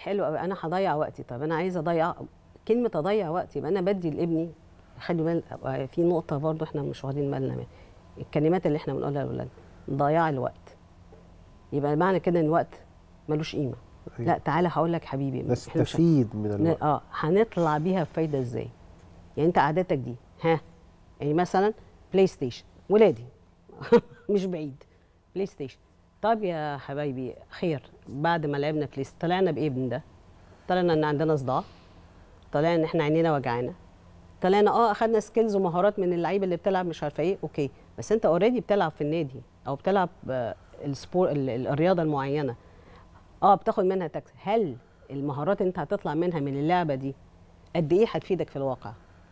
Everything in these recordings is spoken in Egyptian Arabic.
حلو قوي انا هضيع وقتي طب انا عايزه اضيع كلمه اضيع وقتي يبقى انا بدي لابني خلي بال في نقطه برضو احنا مش واخدين بالنا منها الكلمات اللي احنا بنقولها لاولادنا ضياع الوقت يبقى معنى كده ان الوقت ملوش قيمه أيوة. لا تعالى هقول لك حبيبي إحنا مش- نستفيد من ن- الوقت اه هنطلع بيها بفايده ازاي يعني انت قعدتك دي ها يعني مثلا بلاي ستيشن ولادي مش بعيد بلاي ستيشن طب يا حبايبي خير بعد ما لعبنا بلاي ستيشن طلعنا بايه من ده طلعنا ان عندنا صداع طلعنا ان احنا عينينا وجعانا طلعنا اه اخدنا سكيلز ومهارات من اللعيبه اللي بتلعب مش عارفه ايه اوكي بس انت اوريدي بتلعب في النادي او بتلعب آه، السبور ال- ال- الرياضه المعينه اه بتاخد منها تاكس هل المهارات اللي انت هتطلع منها من اللعبه دي قد ايه هتفيدك في الواقع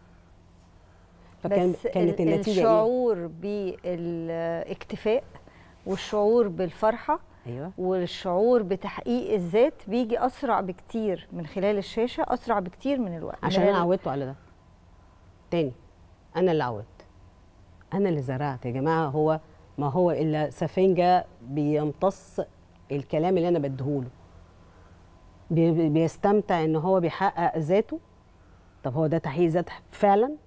فكان بس كانت ال- النتيجه ايه الشعور بالاكتفاء والشعور بالفرحه ايوه والشعور بتحقيق الذات بيجي اسرع بكتير من خلال الشاشه اسرع بكتير من الوقت عشان من انا ال- عودته على ده تاني انا اللي عودت انا اللي زرعت يا جماعه هو ما هو الا سفنجه بيمتص الكلام اللي انا بديهوله بي- بي- بيستمتع ان هو بيحقق ذاته طب هو ده تحقيق ذات فعلا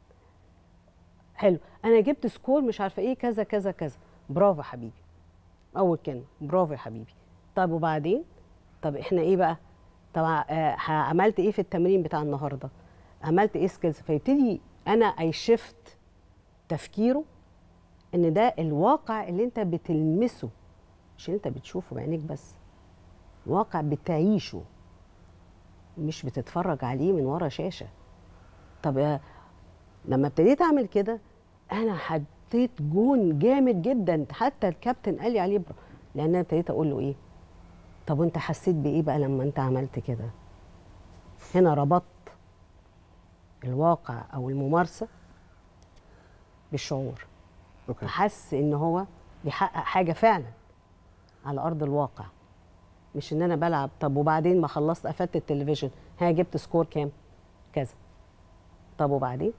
حلو انا جبت سكور مش عارفه ايه كذا كذا كذا برافو حبيبي اول كلمه برافو يا حبيبي طب وبعدين طب احنا ايه بقى طب آه، ه- عملت ايه في التمرين بتاع النهارده عملت ايه سكيلز فيبتدي انا اي شيفت تفكيره ان ده الواقع اللي انت بتلمسه مش اللي انت بتشوفه بعينيك بس واقع بتعيشه مش بتتفرج عليه من ورا شاشه طب آه، لما ابتديت اعمل كده انا حطيت جون جامد جدا حتى الكابتن قال لي عليه برا لان انا ابتديت اقول له ايه طب وانت حسيت بايه بقى لما انت عملت كده هنا ربطت الواقع او الممارسه بالشعور اوكي فحس ان هو بيحقق حاجه فعلا على ارض الواقع مش ان انا بلعب طب وبعدين ما خلصت قفلت التلفزيون ها جبت سكور كام كذا طب وبعدين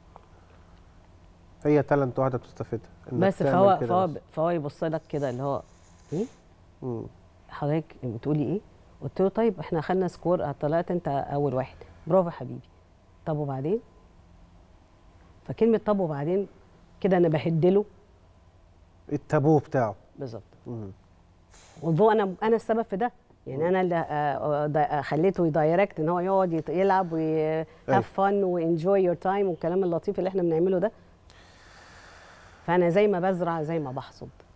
هي تالنت واحده بتستفيدها إنك بس تعمل فهو كده فهو بس. فهو يبص لك كده اللي هو ايه مم. حضرتك بتقولي ايه قلت له طيب احنا اخدنا سكور طلعت انت اول واحد برافو يا حبيبي طب وبعدين فكلمه طب وبعدين كده انا بهدله التابو بتاعه بالظبط مم. والضوء انا انا السبب في ده يعني انا اللي آه، دا- خليته يدايركت ان هو يقعد يت- يلعب وهاف فن وانجوي يور تايم والكلام اللطيف اللي احنا بنعمله ده فانا زي ما بزرع زي ما بحصد